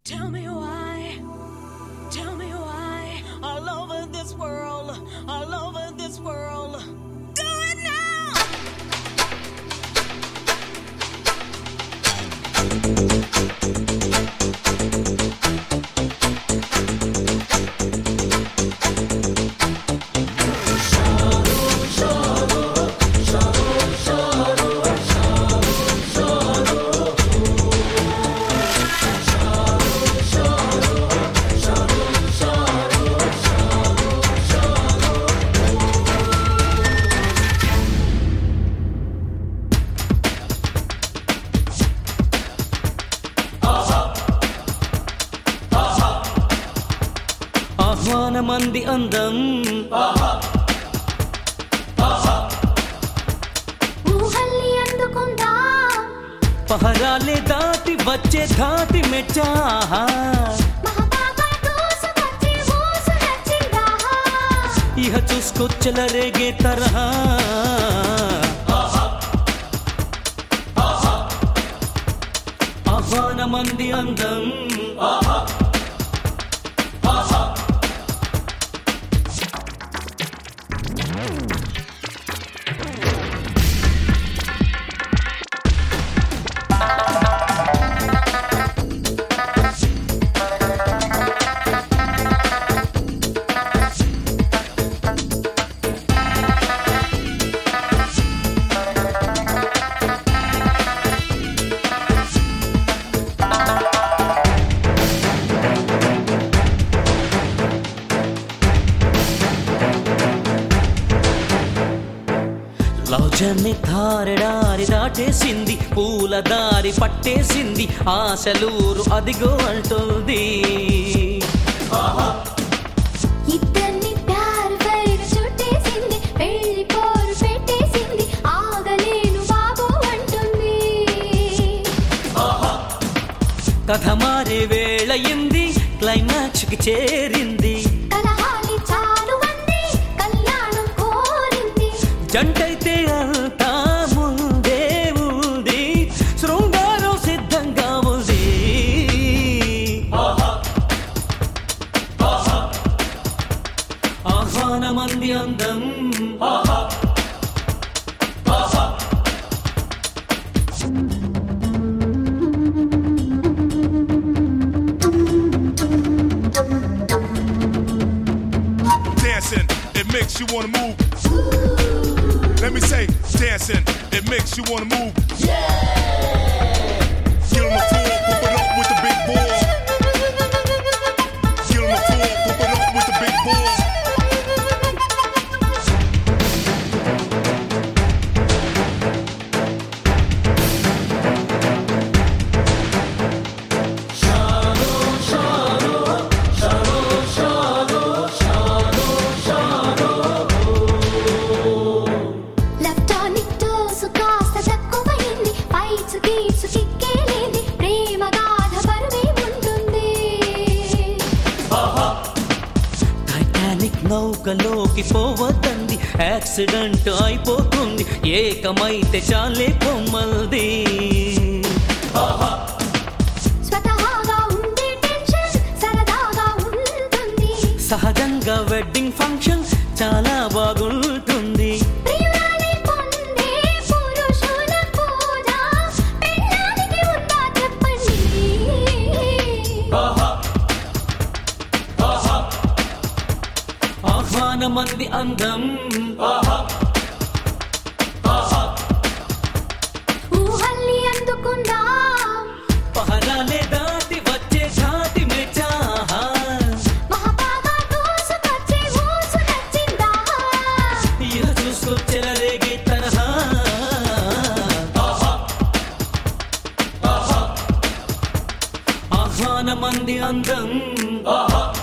Tell me why. Tell me why. All over this world. All over this world. Do it now. ఆహ్వానమంది అందం ఊహల్ని అందుకుందా పహరాలే దాటి వచ్చే ధాటి మెచ్చాహా మహాబాబా దోసు వచ్చి ఊసు నచ్చిందా ఇహ చూసుకొచ్చలరేగే తరహా ఆహ్వానమంది అందం లౌజన్ని ధారెడారి దాటేసింది పూల దారి పట్టేసింది ఆశలూరు అదిగో అంటుంది ఇద్దరిని ప్యారు పైరు చుట్టేసింది పెళ్లి పోరు పెట్టేసింది ఆగలేను బాబు అంటుంది కథ మారే వేళయింది క్లైమాక్స్ కి చేరింది కలహాలి చాలు అంది కళ్యాణం కోరింది జంటైతే అంతా ముందే ఉంది శృంగారం సిద్ధంగా ఉంది ఆహ్వానమంది అందం Dancing, it makes you wanna move. Let me say, dancing, it makes you wanna move. Get on the floor, pump it up with the big boy. Get on the floor, pump it up with the big boy. లెఫ్టానిక్ dose కాస్త తక్కువైంది పైచు గీచు కిక్కేలేంది ప్రేమ గాథ బరువే ఉంటుంది Titanic నౌకలోకి పోవద్దంది accident అయిపోతుంది ఏకమైతే చాలే కొమ్మల్ది స్వతహాగా ఉండే tension సరదాగా ఉంటుంది సహజంగా వెడ్డింగ్ ఫంక్షన్ చాలా బాగుంటుంది ప్రియురాలి పొందే పురుషుల పూజ పెళ్ళానికి ఉందా చెప్పండి ఆహ్వానమంది అందం ఊహల్ని అందుకుందా పహరాలే దాటి వచ్చే ధాటి మెచ్చాహా మహాబాబా దోసుకొచ్చే ఊసు నచ్చిందా ఇహ చూసుకొచ్చలరేగే తరహా ఆహ్వానమంది అందం